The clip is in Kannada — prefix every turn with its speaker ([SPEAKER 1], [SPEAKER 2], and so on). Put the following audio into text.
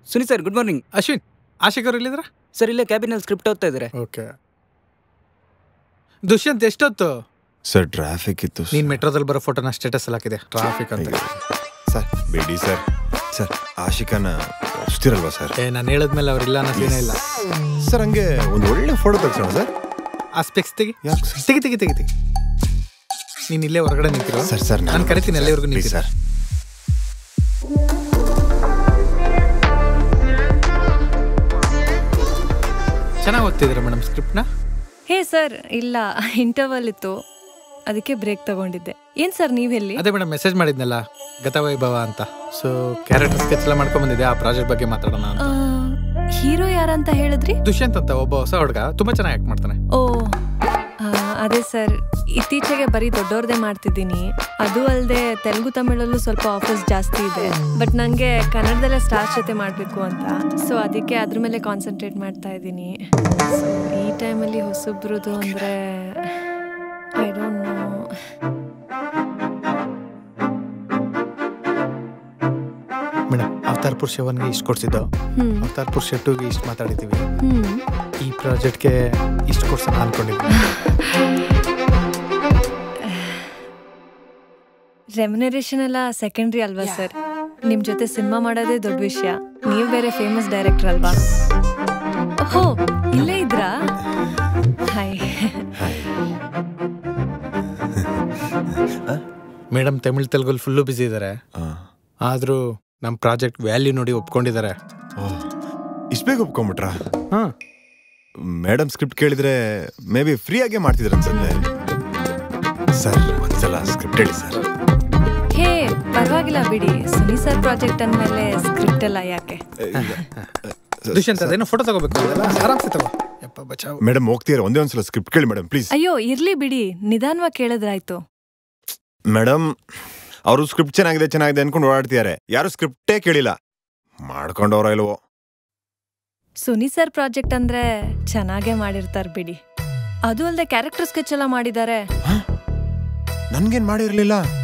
[SPEAKER 1] Suni sir good morning
[SPEAKER 2] Ashwin Ashik ಅವ್ರು ಇಲ್ಲಿದ್ರ
[SPEAKER 1] ಸರ್ ಇಲ್ಲೇ ಕ್ಯಾಬಿನಲ್ಲಿ ಸ್ಕ್ರಿಪ್ಟ್ ಓದ್ತಾ ಇದ್ದಾರೆ
[SPEAKER 2] ಓಕೆ ದುಷ್ಯಂತ್ ಎಷ್ಟೊತ್ತು
[SPEAKER 3] ಸರ್ ಟ್ರಾಫಿಕ್ ಇತ್ತು
[SPEAKER 2] ನೀನ್ ಮೆಟ್ರೋದಲ್ಲಿ ಬರೋ ಫೋಟೋನ ಸ್ಟೇಟಸ್ ಅಲ್ಲಿ ಹಾಕಿದೆ ಟ್ರಾಫಿಕ್ ಅಂತ
[SPEAKER 3] ಸರ್ ಬೇಡಿ ಸರ್ ಸರ್ ಆಶಿಕನ ಒಪ್ಸ್ತಿರಲ್ವಾ ಸರ್
[SPEAKER 2] ಏ ನಾನು ಹೇಳಿದ್ಮೇಲೆ ಅವ್ರಿಲ್ಲ ಅನ್ನೋ ಸೀನೇ ಇಲ್ಲ
[SPEAKER 3] ಸರ್ ಹಂಗೆ ಒಂದು ಒಳ್ಳೆ ಫೋಟೋ ತೆಗ್ಸೋಣ ಸರ್
[SPEAKER 2] ಆ ಸ್ಪೆಕ್ಸ್ ತೆಗಿ
[SPEAKER 3] ಯಾಕೆ ಸರ್
[SPEAKER 2] ತೆಗಿ ತೆಗಿ ತೆಗಿ ತೆಗಿ ನೀನ್ ಇಲ್ಲೇ ಹೊರಗಡೆ ನಿಂತಿರೋ
[SPEAKER 3] ಸರ್ ಸರ್
[SPEAKER 2] ನಾನು ಕರಿತೀನಿ ಅಲ್ಲಿವರೆಗೂ
[SPEAKER 3] ಪ್ಲೀಸ್
[SPEAKER 2] ನಿಂತಿರೋ
[SPEAKER 3] ಸರ್
[SPEAKER 2] ಚೆನ್ನಾಗಿ ಓದ್ತಿದ್ದೀರಾ ಮೇಡಮ್ ಸ್ಕ್ರಿಪ್ಟ್ನ
[SPEAKER 4] ಹೇ ಸರ್ ಇಲ್ಲ ಇಂಟರ್ವಲ್ ಇತ್ತು ಅದಕ್ಕೆ ಬ್ರೇಕ್ ತಗೊಂಡಿದ್ದೆ ಏನ್ ಸರ್ ನೀವೆಲ್ಲಿ
[SPEAKER 2] ಅದೇ ಮೇಡಮ್ ಮೆಸೇಜ್ ಮಾಡಿದ್ನಲ್ಲ ಗತವೈಭವ ಅಂತ ಸೊ ಕ್ಯಾರೆಕ್ಟರ್ ಸ್ಕೆಚ್ ಎಲ್ಲ ಮಾಡ್ಕೊಂಡ್ ಬಂದಿದ್ದೆ ಆ ಪ್ರಾಜೆಕ್ಟ್ ಬಗ್ಗೆ ಮಾತಾಡೋಣ ಅಂತ
[SPEAKER 4] ಹೀರೋ ಯಾರಂತ ಹೇಳಿದ್ರಿ
[SPEAKER 2] ದುಷ್ಯಂತ್ ಅಂತ ಒಬ್ಬ ಹೊಸ ಹುಡುಗ ತುಂಬಾ ಚೆನ್ನಾಗಿ ಆಕ್ಟ್ ಮಾಡ್ತಾನೆ
[SPEAKER 4] ಓ ಆ, ಅದೇ ಸರ್ ಇತ್ತೀಚೆಗೆ ಬರೀ ದೊಡ್ಡವ್ರದೇ ಮಾಡ್ತಿದ್ದೀನಿ ಅದು ಅಲ್ಲದೆ ತೆಲುಗು ತಮಿಳಲ್ಲೂ ಸ್ವಲ್ಪ ಆಫರ್ಸ್ ಜಾಸ್ತಿ ಇದೆ ಬಟ್ ನನಗೆ ಕನ್ನಡದಲ್ಲೇ ಸ್ಟಾರ್ ಜೊತೆ ಮಾಡಬೇಕು ಅಂತ ಸೊ ಅದಕ್ಕೆ ಅದ್ರ ಮೇಲೆ ಕಾನ್ಸಂಟ್ರೇಟ್ ಮಾಡ್ತಾ ಇದ್ದೀನಿ ಸೊ ಈ ಟೈಮಲ್ಲಿ ಹೊಸಬ್ರದ್ದು ಅಂದರೆ I don't know
[SPEAKER 2] madam Avatara Purusha ಒನ್ಗೆ ಇಷ್ಟು ಕೊಡ್ಸಿದ್ದು
[SPEAKER 4] ಹ್ಮ್
[SPEAKER 2] ಅವತಾರ್ ಪುರುಷ ಟೂಗೆ ಇಷ್ಟು ಮಾತಾಡಿದ್ದೀವಿ
[SPEAKER 4] ಹ್ಮ್
[SPEAKER 2] ಈ ಪ್ರಾಜೆಕ್ಟ್ಗೆ ಇಷ್ಟು ಕೊಡ್ಸೋಣ ಅನ್ಕೊಂಡಿದ್ವಿ
[SPEAKER 4] ರೆಮ್ಯುನರೇಷನ್ ಎಲ್ಲ ಸೆಕೆಂಡ್ರಿ ಅಲ್ವಾ ಸರ್ ನಿಮ್ ಜೊತೆ ಸಿನಿಮಾ ಮಾಡೋದೇ ದೊಡ್ಡ ವಿಷಯ ನೀವು ಬೇರೆ ಫೇಮಸ್ ಡೈರೆಕ್ಟರ್ ಅಲ್ವಾ ಓಹೋ ಇಲ್ಲೇ ಇದ್ರಾ ಹಾಯ್
[SPEAKER 2] ಮೇಡಮ್ ತಮಿಳ್ ತೆಲುಗಲ್ಲಿ ಫುಲ್ಲು ಬಿಸಿ ಇದ್ದಾರೆ ಆದರೂ ನಮ್ಮ ಪ್ರಾಜೆಕ್ಟ್ ವ್ಯಾಲ್ಯೂ ನೋಡಿ ಒಪ್ಕೊಂಡಿದ್ದಾರೆ
[SPEAKER 3] ಇಷ್ಟು ಬೇಗ ಒಪ್ಕೊಂಬಿಟ್ರಾ
[SPEAKER 2] ಹಾಂ
[SPEAKER 3] ಮೇಡಮ್ ಸ್ಕ್ರಿಪ್ಟ್ ಕೇಳಿದ್ರೆ ಮೇ ಬಿ ಫ್ರೀ ಆಗೇ ಮಾಡ್ತಿದ್ರು ಅನ್ಸುತ್ತೆ ಸರ್ ಒಂದ್ಸಲ ಸ್ಕ್ರಿಪ್ಟ್ ಹೇಳಿ ಸರ್
[SPEAKER 4] ಹೇ ಪರವಾಗಿಲ್ಲ ಬಿಡಿ ಸುನಿ ಸರ್ ಪ್ರಾಜೆಕ್ಟ್ ಅಂದಮೇಲೆ ಸ್ಕ್ರಿಪ್ಟ್ ಎಲ್ಲ ಯಾಕೆ
[SPEAKER 2] ದುಷ್ಯಂತ್ ಅದೇನೋ ಫೋಟೋ ತಗೋಬೇಕು ಅಂದಲ್ಲ? ಆರಾಮ್ಸೆ ತಗೋ ಯಪ್ಪ ಬಚಾವ್
[SPEAKER 3] ಮೇಡಮ್ ಹೋಗ್ತೀರಾ ಒಂದೇ ಒಂದ್ಸಲ ಸ್ಕ್ರಿಪ್ಟ್ ಕೇಳಿ ಮೇಡಮ್ ಪ್ಲೀಸ್
[SPEAKER 4] ಅಯ್ಯೋ ಇರ್ಲಿ ಬಿಡಿ ನಿಧಾನವಾಗಿ ಕೇಳಿದ್ರಾಯ್ತು
[SPEAKER 3] ಮೇಡಮ್ ಅವರು ಸ್ಕ್ರಿಪ್ಟ್ ಚೆನ್ನಾಗಿದೆ ಚೆನ್ನಾಗಿದೆ ಅನ್ಕೊಂಡು ಓಡಾಡ್ತಿದ್ದಾರೆ ಯಾರು ಸ್ಕ್ರಿಪ್ಟೇ ಕೇಳಿಲ್ಲ ಮಾಡ್ಕೊಂಡವ್ರ ಇಲ್ವೋ
[SPEAKER 4] ಸುನಿ ಸರ್ ಪ್ರಾಜೆಕ್ಟ್ ಅಂದ್ರೆ ಚೆನ್ನಾಗೇ ಮಾಡಿರ್ತಾರೆ ಬಿಡಿ ಅದು ಅಲ್ಲದೆ ಕ್ಯಾರೆಕ್ಟರ್ ಸ್ಕೆಚ್ ಎಲ್ಲ ಮಾಡಿದ್ದಾರೆ
[SPEAKER 3] ನನ್ಗೇನ್ ಮಾಡಿರ್ಲಿಲ್ಲ